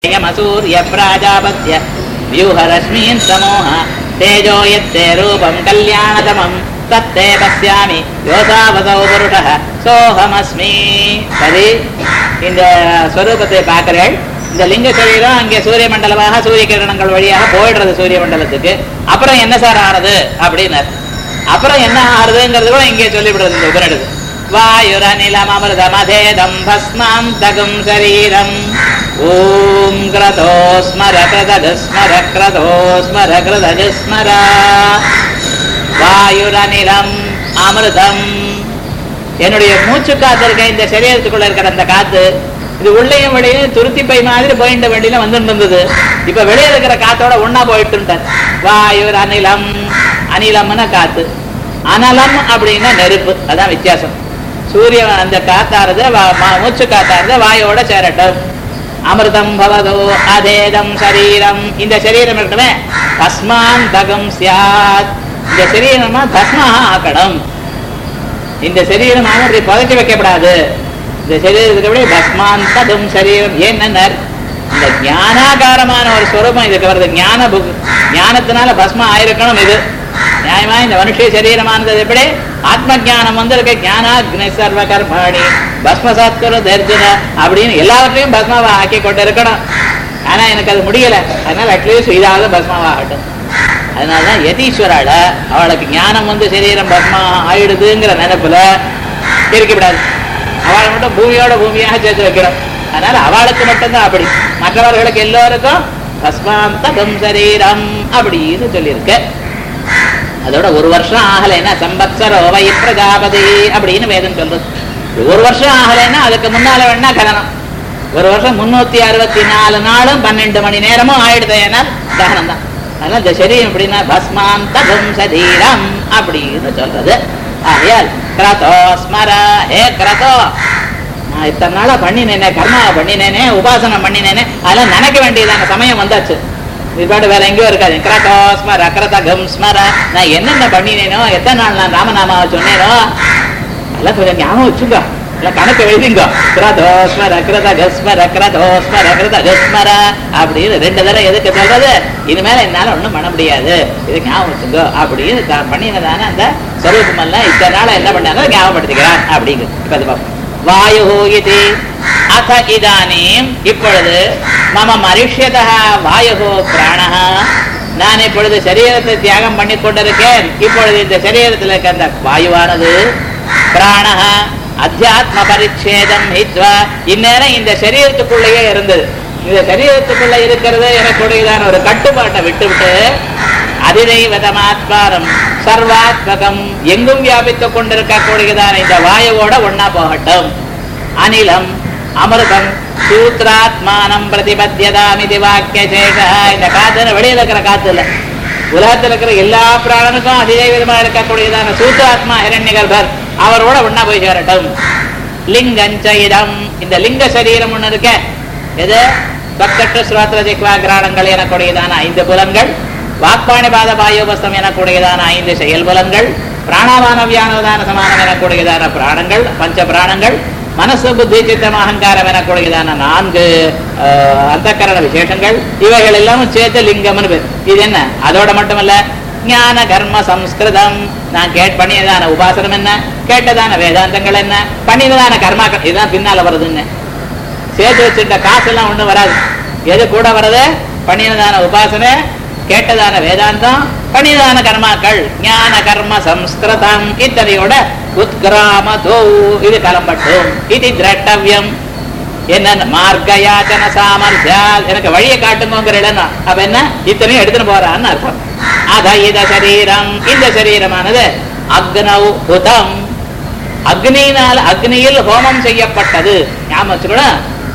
यमसूर्य प्राजापत्य व्यूहरश्मीन् समूह तेजो यत्ते रूपं कल्याणतमं तत्ते पश्यामि யோசாவதோ புருஷः சோகமஸ்மி சரி இந்த ஸ்வரூபத்தை பார்க்கிறேன் இந்த லிங்க சரீரம் அங்கே சூரிய மண்டலமாக சூரிய கிரணங்கள் வழியாக போயிடுறது சூரிய மண்டலத்துக்கு அப்புறம் என்ன சார் ஆறுது அப்படின்னார் அப்புறம் என்ன ஆறுதுங்கிறது கூட இங்கே சொல்லிவிடுறது இந்த உபனிடது வாயுரநிலமமிருதமதேதம் பஸ்மாந்தகம் சரீரம் ஓம் கிரதோ ஸ்மர கிருதஜ ஸ்மர கிரதோ ஸ்மர கிருதஜ ஸ்மர வாயுரநிலம் அமிர்தம் என்னுடைய மூச்சு காத்து இருக்க இந்த சரீரத்துக்குள்ள இருக்கிற அந்த காத்து இது உள்ளேயும் வெளியும் துருத்தி பை மாதிரி போயிட்ட வண்டியில வந்துட்டு இருந்தது இப்ப வெளியே இருக்கிற காத்தோட ஒன்னா போயிட்டு வாயுர் அனிலம் அனிலம்னா காத்து அனலம் அப்படின்னா நெருப்பு அதான் வித்தியாசம் சூரியன் அந்த காத்தானது வா- மா- மூச்சு காத்தானது வாயோட சேரட்டும் அமிர்தம் பவதோ அதேதம் சரீரம் இந்த சரீரம் இருக்கணுமே தஸ்மாந்தகம் சியாத் இந்த சரீரமா தஸ்மாக ஆக்கணும் இந்த சரீரமாக அப்படி புதைச்சி வைக்கப்படாது இந்த சரீரத்துக்கு அப்படியே பஸ்மாந்ததும் சரீரம் ஏன்னு இந்த ஞானாகாரமான ஒரு ஸ்வரூபம் இதுக்கு வருது ஞான புக் ஞானத்தினால பஸ்மம் ஆயிருக்கணும் இது நியாயமா இந்த மனுஷ சரீரமானது எப்படி ஆத்ம ஞானம் வந்து இருக்க ஞானாக்னி சர்வ கர்மாணி பஸ்மசாத்குரு தர்ஜன அப்படின்னு எல்லாவற்றையும் பஸ்மாவா ஆக்கி கொண்டு இருக்கணும் ஆனா எனக்கு அது முடியல அதனால அட்லீஸ்ட் இதாவது பஸ்மாவாகட்டும் அதனாலதான் யதீஸ்வரால அவளுக்கு ஞானம் வந்து சரீரம் பஸ்மா ஆயிடுதுங்கிற நினைப்புல இருக்கக்கூடாது அவளை மட்டும் பூமியோட பூமியாக சேர்த்து வைக்கிறோம் அதனால அவளுக்கு மட்டும்தான் அப்படி மற்றவர்களுக்கு எல்லோருக்கும் பஸ்மாந்தகம் சரீரம் அப்படின்னு சொல்லியிருக்கு அதோட ஒரு வருஷம் ஆகலைன்னா சம்பத்சரோ வை பிரஜாபதி அப்படின்னு வேதம் சொல்றது ஒரு வருஷம் ஆகலைன்னா அதுக்கு முன்னால வேணா கதனம் ஒரு வருஷம் முன்னூத்தி அறுபத்தி நாலு நாளும் பன்னெண்டு மணி நேரமும் ஆயிடுது ஏன்னா தகனம் தான் அதனால இந்த சரீரம் எப்படின்னா பஸ்மாந்தகம் சரீரம் அப்படின்னு சொல்றது ஆகையால் கிரதோ ஸ்மர ஹே கிரதோ நான் இத்தனை நாளா பண்ணினேனே கர்மாவை பண்ணினேனே உபாசனம் பண்ணினேனே அதெல்லாம் நினைக்க வேண்டியதான சமயம் வந்தாச்சு இதுபாடு வேற எங்கேயோ இருக்காது கிரதோ ஸ்மர கிரதகம் ஸ்மர நான் என்னென்ன பண்ணினேனோ எத்தனை நாள் நான் ராமநாமாவை சொன்னேனோ அதெல்லாம் கொஞ்சம் ஞாபகம் வச்சுங்க எல்லாம் கணக்கு எழுதிங்க கிரதோ ஸ்மர கிரதக ஸ்மர கிரதோ ஸ்மர கிரதக ஸ்மர அப்படின்னு ரெண்டு தடவை எதுக்கு சொல்றது இனிமேல என்னால ஒண்ணும் பண்ண முடியாது இது ஞாபகம் வச்சுங்க அப்படின்னு தான் பண்ணினதான அந்த ஸ்வரூபம் எல்லாம் இத்தனை நாளா என்ன பண்ணாங்க ஞாபகப்படுத்திக்கிறான் அப்படிங்கிறது இப்ப அது பார்ப்போம் வாயு இது அத இதானீம் இப்பொழுது மம மரிஷ்யதா வாயு பிராணஹ நான் இப்பொழுது சரீரத்தை தியாகம் பண்ணி கொண்டிருக்கேன் இப்பொழுது இந்த சரீரத்தில் இருக்க அந்த வாயுவானது பிராணஹ அத்தியாத்ம பரிச்சேதம் ஹித்வா இந்நேரம் இந்த சரீரத்துக்குள்ளேயே இருந்தது இந்த சரீரத்துக்குள்ள இருக்கிறது எனக்குடையதான ஒரு கட்டுப்பாட்டை விட்டுவிட்டு அதிதைவதமாத்மாரம் சர்வாத்மகம் எங்கும் வியாபித்துக் கொண்டிருக்கக்கூடியதான இந்த வாயுவோட ஒன்னா போகட்டும் அனிலம் அமிர்தம் சூத்ராத்மானம் பிரதிபத்தியதாமிதி வாக்கிய சேஷ இந்த காத்துன்னு வெளியில இருக்கிற காத்து இல்ல உலகத்தில் இருக்கிற எல்லா பிராணனுக்கும் அதிதெய்வதமா இருக்கக்கூடியதான சூத்ராத்மா ஹிரண்யகர்பர் அவரோட ஒன்னா போய் சேரட்டும் லிங்கஞ்ச இதம் இந்த லிங்க சரீரம் ஒண்ணு இருக்க எது பக்கற்ற சுராத்திர ஜிக்வா கிராணங்கள் எனக்கூடியதான ஐந்து புலன்கள் வாக்பாணி பாத பாயோபஸ்தம் எனக்கூடியதான ஐந்து செயல் புலன்கள் பிராணாபான வியானவதான சமானம் எனக்கூடியதான பிராணங்கள் பஞ்ச பிராணங்கள் மனசு புத்தி சித்தம் அகங்காரம் எனக்கூடியதான நான்கு ஆஹ், அந்தக்கரண விசேஷங்கள் இவைகள் எல்லாமும் சேர்த்து லிங்கம்னு பேர் இது என்ன அதோட மட்டுமல்ல ஞான கர்ம சம்ஸ்கிருதம் நான் கேட் பண்ணியதான உபாசனம் என்ன கேட்டதான வேதாந்தங்கள் என்ன பண்ணியதான கர்மாக்கள் இதுதான் பின்னால வருதுன்னு சேர்த்து வச்சிருந்த காசெல்லாம் ஒண்ணும் வராது எது கூட வருது பண்ணினதான உபாசனை கேட்டதான வேதாந்தம் பண்ணினதான கர்மாக்கள் ஞான கர்ம சம்ஸ்கிருதம் இத்தனையோட உத்கிராமதோ இது கலம்பட்டும் இது திரட்டவியம் என்ன மார்க்க யாச்சன சாமர்த்தியால் எனக்கு வழியை காட்டுங்கிற இடம் அப்ப என்ன இத்தனையும் எடுத்துன்னு போறான்னு அர்த்தம் அத இத சரீரம் இந்த சரீரமானது அக்னௌ ஹுதம் அக்னியினால் அக்னியில் ஹோமம் செய்யப்பட்டது ஞாபகம் வச்சுக்கணும்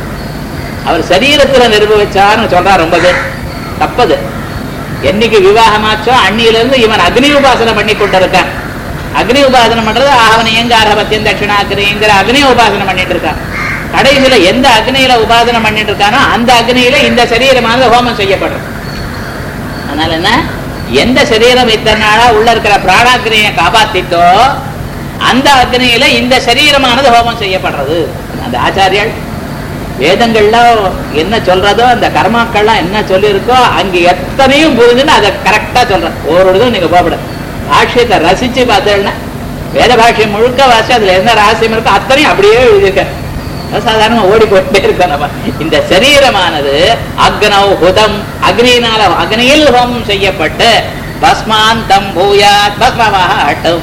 அவர் சரீரத்துல நிரூபிச்சார்னு சொல்றார் ரொம்ப பேர் தப்பது என்னைக்கு விவாகமாச்சோ அன்னியில இருந்து இவன் அக்னி உபாசனை பண்ணி கொண்டிருக்கான் அக்னி உபாசனை பண்றது ஆவன எங்கார பத்தியம் தட்சிணாகிரிங்கிற அக்னி உபாசனை பண்ணிட்டு இருக்கான் கடைசியில எந்த அக்னியில உபாசனை பண்ணிட்டு இருக்கானோ அந்த அக்னியில இந்த சரீரமானது ஹோமம் செய்யப்படுறது அதனால என்ன எந்த சரீரம் இத்தனை நாளா உள்ள இருக்கிற பிராணாக்னியை காப்பாத்திட்டோ அந்த அக்னியில இந்த சரீரமானது ஹோமம் செய்யப்படுறது அந்த ஆச்சாரியர் வேதங்கள்ல என்ன சொல்றதோ அந்த கர்மாக்கள்லாம் என்ன சொல்லியிருக்கோ அங்க எத்தனையும் புரிஞ்சுன்னு அதை கரெக்டா சொல்றேன் ஒரு இதுவும் நீங்க போகப்பட பாஷ்யத்தை ரசிச்சு பார்த்தேன்னா வேத பாஷ்யம் முழுக்க வாசி அதுல என்ன ரகசியம் இருக்கோ அத்தனையும் அப்படியே எழுதியிருக்க சாதாரணமா ஓடி போயிட்டே இருக்கோம் நம்ம இந்த சரீரமானது அக்னௌ ஹுதம் அக்னியினால அக்னியில் ஹோமம் செய்யப்பட்டு பஸ்மாந்தம் பூயாத் பஸ்மமாக அட்டும்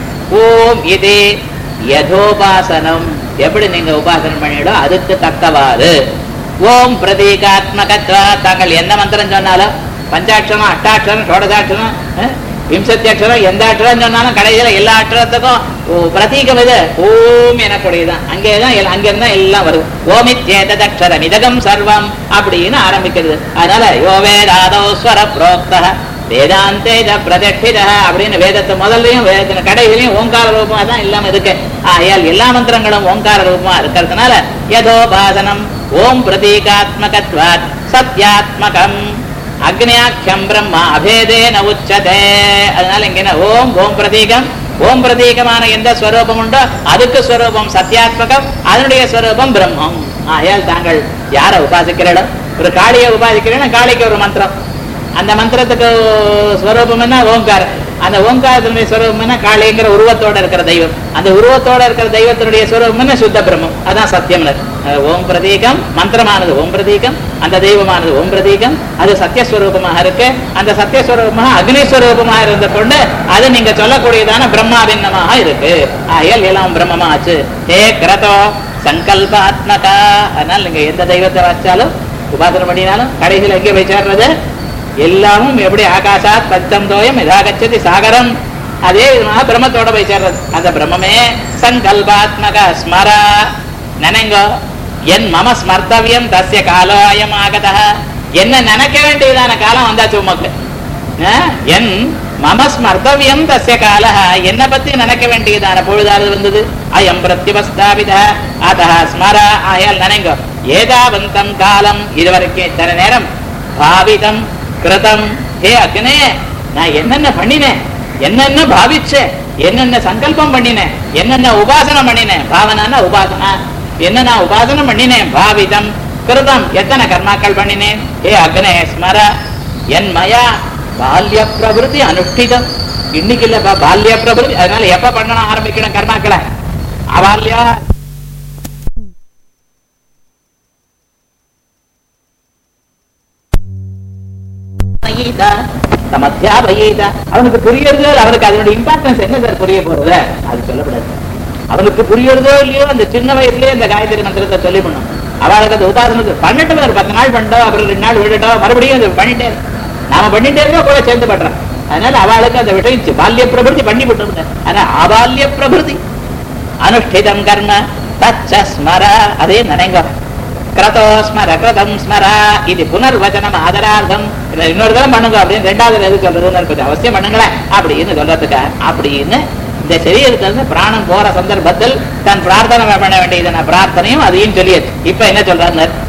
ஓம் இது யதோபாசனம் எப்படி நீங்க உபாசனம் பண்ணிடோ அதுக்கு தக்கவாறு ஓம் பிரதீகாத்மகத்வா தாங்கள் எந்த மந்திரம் சொன்னாலும் பஞ்சாட்சரம் அஷ்டாட்சரம் ஷோடசாட்சரம் அஹ், விம்சத்தி அக்ஷரம் எந்த அக்ஷரம் சொன்னாலும் கடைசியில எல்லா அக்ஷரத்துக்கும் ஓ, பிரதீகம் இது ஓம் எனக்கூடியதான் அங்கேதான் எல்லாம் அங்கிருந்தா எல்லாம் வரும் ஓமித்யேதத் அக்ஷரம் இதகம் சர்வம் அப்படின்னு ஆரம்பிக்கிறது அதனால யோ வேதாதோ ஸ்வர புரோக்தः வேதாந்தேஜ பிரதட்சித அப்படின்னு வேதத்தை முதல்லையும் வேதத்தின் கடையிலையும் ஓங்கார ரூபமா தான் இல்லாம இருக்கு ஆகையால் எல்லா மந்திரங்களும் ஓங்கார ரூபமா இருக்கிறதுனால யதோபாசனம் ஓம் பிரதீகாத்மகத்வாத் சத்யாத்மகம் அக்னியாக்கியம் பிரம்மா அபேதேன உச்சதே அதனால இங்க என்ன ஓம் ஓம் பிரதீகம் ஓம் பிரதீகமான எந்த ஸ்வரூபம் உண்டோ அதுக்கு ஸ்வரூபம் சத்யாத்மகம் அதனுடைய ஸ்வரூபம் பிரம்மம் ஆகையால் தாங்கள் யாரை உபாசிக்கிறீர்கள் ஒரு காளியை உபாசிக்கிறீங்கன்னா காளிக்கு ஒரு மந்திரம் அந்த மந்திரத்துக்கு ஸ்வரூபம் என்ன ஓங்கார் அந்த ஓங்காரத்தினுடைய ஸ்வரூபம் என்ன காளிங்கிற உருவத்தோட இருக்கிற தெய்வம் அந்த உருவத்தோட இருக்கிற தெய்வத்தினுடைய ஸ்வரூபம் என்ன சுத்த பிரம்மம் அதான் சத்தியம் ஓம் பிரதீகம் மந்திரமானது ஓம் பிரதீகம் அந்த தெய்வமானது ஓம் பிரதீகம் அது சத்தியஸ்வரூபமாக இருக்கு அந்த சத்தியஸ்வரூபமாக அக்னிஸ்வரூபமாக இருந்த கொண்டு அது நீங்க சொல்லக்கூடியதான பிரம்மாபின்னமாக இருக்கு ஆயல் எல்லாம் பிரம்மமா ஆச்சு ஹே கிரதோ சங்கல்பாத்மகா அதனால நீங்க எந்த தெய்வத்தை வச்சாலும் உபாசனம் பண்ணினாலும் கடைசியில் எங்கே போய் சேர்றது எல்லாமும் எப்படி ஆகாசாத் பச்சம் தோயம் இதாகச்சதி சாகரம் அதே விதமாக பிரம்மத்தோட போய் சேர்றது அந்த பிரம்மமே சங்கல்பாத்மக ஸ்மரா நினைங்கோ என் மம ஸ்மர்த்தவியம் தஸ்ய காலோ அயம் ஆகதா என்ன நினைக்க வேண்டியதான காலம் வந்தாச்சு உமக்கு அஹ், என் மம ஸ்மர்த்தவியம் தஸ்ய கால என்ன பத்தி நினைக்க வேண்டியதான பொழுதாவது வந்தது அயம் பிரத்யுபஸ்தாபித அத ஸ்மர ஆயால் நினைங்கோ ஏதாவந்தம் காலம் இதுவரைக்கும் இத்தனை நேரம் பாவிதம் கிருதம் ஹே அக்னே நான் என்னென்ன பண்ணினேன் என்னென்ன பாவிச்சேன் என்னென்ன சங்கல்பம் பண்ணினேன் என்னென்ன உபாசனம் பண்ணினேன் பாவனான உபாசனா என்ன நான் உபாசனம் பண்ணினேன் பாவிதம் கிருதம் எத்தனை கர்மாக்கள் பண்ணினேன் ஹே அக்னே ஸ்மர என் மயா பால்ய பிரபுதி அனுஷ்டிதம் இன்னைக்கு இல்ல பால்ய பிரபுதி அதனால எப்ப பண்ணணும் ஆரம்பிக்கணும் கர்மாக்களை அபால்யா பயிதா, சமத்தியா பயிதா. அவனுக்கு புரியறதோ இல்ல, அவனுக்கு அதனுடைய இம்பார்ட்டன்ஸ் என்ன சார் புரிய போறது அது சொல்லப்படாது அவனுக்கு புரியறதோ இல்லையோ அந்த சின்ன வயசுலயே இந்த காயத்ரி மந்திரத்தை சொல்லி பண்ணும் அவளுக்கு அந்த உபாசனத்தை பண்ணட்டும் ஒரு பத்து நாள் பண்ணிட்டோம் அப்புறம் ரெண்டு நாள் விட்டுட்டோம் மறுபடியும் அது பண்ணிட்டே இரு. நாம பண்ணிட்டே இருக்கோம் கூட சேர்ந்து பண்றோம் அதனால அவளுக்கு அந்த விஷயம் சி- பால்ய பிரபிருத்தி பண்ணி விட்டோம் ஆனா அபால்ய பிரபிருத்தி அனுஷ்டிதம் கர்ம தச்ச ஸ்மர அதே நினைங்க கிரதோ ஸ்மர கிருதம் ஸ்மர இது புனர்வச்சனம் ஆதரார்த்தம் இதை இன்னொரு தடவை பண்ணுங்க அப்படின்னு ரெண்டாவது எது சொல்றதுன்னு இருக்குது அவசியம் பண்ணுங்களேன் அப்படின்னு சொல்றதுக்கு அப்படின்னு இந்த சரீரத்துல இருந்து பிராணம் போற சந்தர்ப்பத்தில் தன் பிரார்த்தனை பண்ண வேண்டியதான பிரார்த்தனையும் அதையும் சொல்லியாச்சு இப்ப என்ன சொல்றாரு